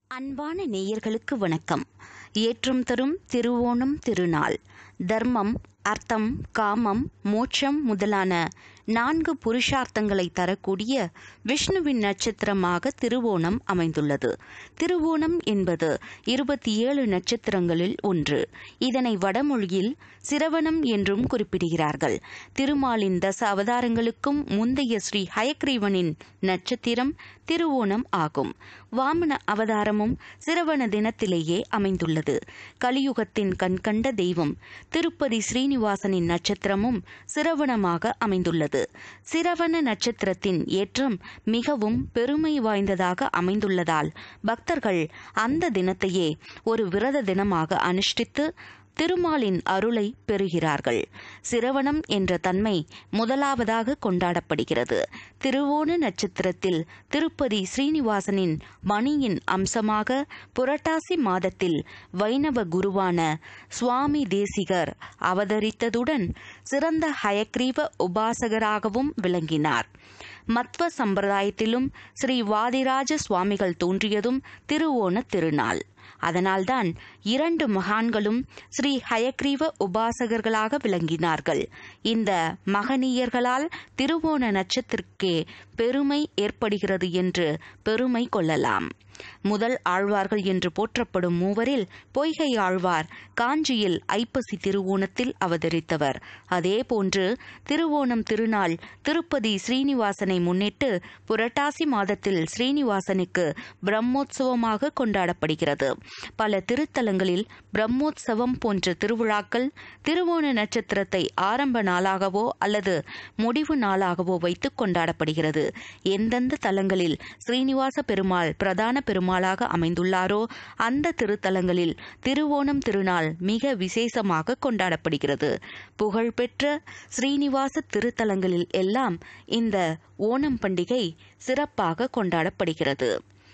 அன்பான நேயர்களுக்கு வணக்கம் ஏற்றம் தரும் திருவோணம் திருநாள் தர்மம் அர்த்தம் காமம் மோட்சம் முதலான நான்கு புருஷார்த்தங்களை தரக்கூடிய விஷ்ணுவின் நட்சத்திரமாக திருவோணம் அமைந்துள்ளது திருவோணம் என்பது இருபத்தி ஏழு நட்சத்திரங்களில் ஒன்று இதனை வடமொழியில் சிரவணம் என்றும் குறிப்பிடுகிறார்கள் திருமாலின் தச அவதாரங்களுக்கும் முந்தைய ஸ்ரீ ஹயக்ரீவனின் நட்சத்திரம் திருவோணம் ஆகும் வாமன அவதாரமும் சிரவண தினத்திலேயே அமைந்துள்ளது கலியுகத்தின் கண்கண்ட தெய்வம் திருப்பதி ஸ்ரீனிவாசனின் நட்சத்திரமும் சிரவணமாக அமைந்துள்ளது சிரவண நட்சத்திரத்தின் ஏற்றம் மிகவும் பெருமை வாய்ந்ததாக அமைந்துள்ளதால் பக்தர்கள் அந்த தினத்தையே ஒரு விரத தினமாக அனுஷ்டித்து திருமாலின் அருளை பெறுகிறார்கள் சிரவணம் என்ற தன்மை முதலாவதாக கொண்டாடப்படுகிறது திருவோண நட்சத்திரத்தில் திருப்பதி ஸ்ரீனிவாசனின் மணியின் அம்சமாக புரட்டாசி மாதத்தில் வைணவ குருவான சுவாமி தேசிகர் அவதரித்ததுடன் சிறந்த ஹயக்ரீவ உபாசகராகவும் விளங்கினார் மத்வ சம்பிரதாயத்திலும் ஸ்ரீ வாதிராஜ சுவாமிகள் தோன்றியதும் திருவோண திருநாள் அதனால்தான் இரண்டு மகான்களும் ஸ்ரீ ஹயக்ரீவ உபாசகர்களாக விளங்கினார்கள் இந்த மகனீயர்களால் திருவோண நட்சத்திற்கே பெருமை ஏற்படுகிறது என்று பெருமை கொள்ளலாம் முதல் ஆழ்வார்கள் என்று போற்றப்படும் மூவரில் பொய்கை ஆழ்வார் காஞ்சியில் ஐப்பசி திருவோணத்தில் அவதரித்தவர் அதே போன்று திருவோணம் திருநாள் திருப்பதி ஸ்ரீனிவாசனை முன்னிட்டு புரட்டாசி மாதத்தில் ஸ்ரீனிவாசனுக்கு பிரம்மோற்சவமாக கொண்டாடப்படுகிறது பல திருத்தலங்களில் பிரம்மோற்சவம் போன்ற திருவிழாக்கள் திருவோண நட்சத்திரத்தை ஆரம்ப நாளாகவோ அல்லது முடிவு நாளாகவோ வைத்து கொண்டாடப்படுகிறது எந்தெந்த தலங்களில் ஸ்ரீனிவாச பெருமாள் பிரதான பெருமாளாக அமைந்துள்ளாரோ அந்த திருத்தலங்களில் திருவோணம் திருநாள் மிக விசேஷமாக கொண்டாடப்படுகிறது புகழ்பெற்ற ஸ்ரீனிவாச திருத்தலங்களில் எல்லாம் இந்த ஓணம் பண்டிகை சிறப்பாக கொண்டாடப்படுகிறது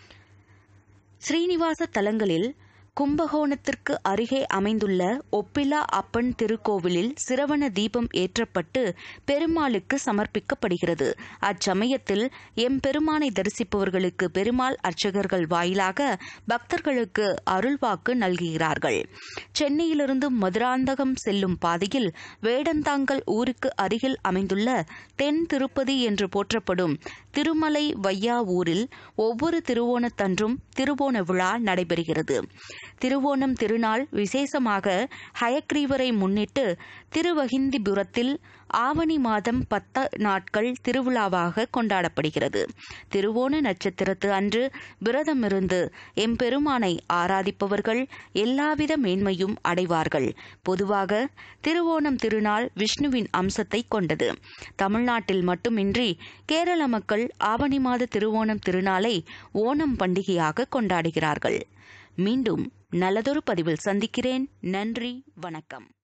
ஸ்ரீனிவாச தலங்களில் கும்பகோணத்திற்கு அருகே அமைந்துள்ள ஒப்பிலா அப்பன் திருக்கோவிலில் சிரவண தீபம் ஏற்றப்பட்டு பெருமாளுக்கு சமர்ப்பிக்கப்படுகிறது அச்சமயத்தில் எம்பெருமானை தரிசிப்பவர்களுக்கு பெருமாள் அர்ச்சகர்கள் வாயிலாக பக்தர்களுக்கு அருள்வாக்கு நல்குகிறார்கள் சென்னையிலிருந்து மதுராந்தகம் செல்லும் பாதையில் வேடந்தாங்கல் ஊருக்கு அருகில் அமைந்துள்ள தென் திருப்பதி என்று போற்றப்படும் திருமலை வையா ஊரில் ஒவ்வொரு திருவோணத்தன்றும் திருவோண விழா நடைபெறுகிறது திருவோணம் திருநாள் விசேஷமாக ஹயக்ரீவரை முன்னிட்டு திருவகிந்திபுரத்தில் ஆவணி மாதம் பத்து நாட்கள் திருவிழாவாக கொண்டாடப்படுகிறது திருவோண நட்சத்திரத்து அன்று விரதமிருந்து எம்பெருமானை ஆராதிப்பவர்கள் எல்லாவித மேன்மையும் அடைவார்கள் பொதுவாக திருவோணம் திருநாள் விஷ்ணுவின் அம்சத்தை கொண்டது தமிழ்நாட்டில் மட்டுமின்றி கேரள மக்கள் ஆவணி மாத திருவோணம் திருநாளை ஓணம் பண்டிகையாக கொண்டாடுகிறார்கள் மீண்டும் நல்லதொரு பதிவில் சந்திக்கிறேன் நன்றி வணக்கம்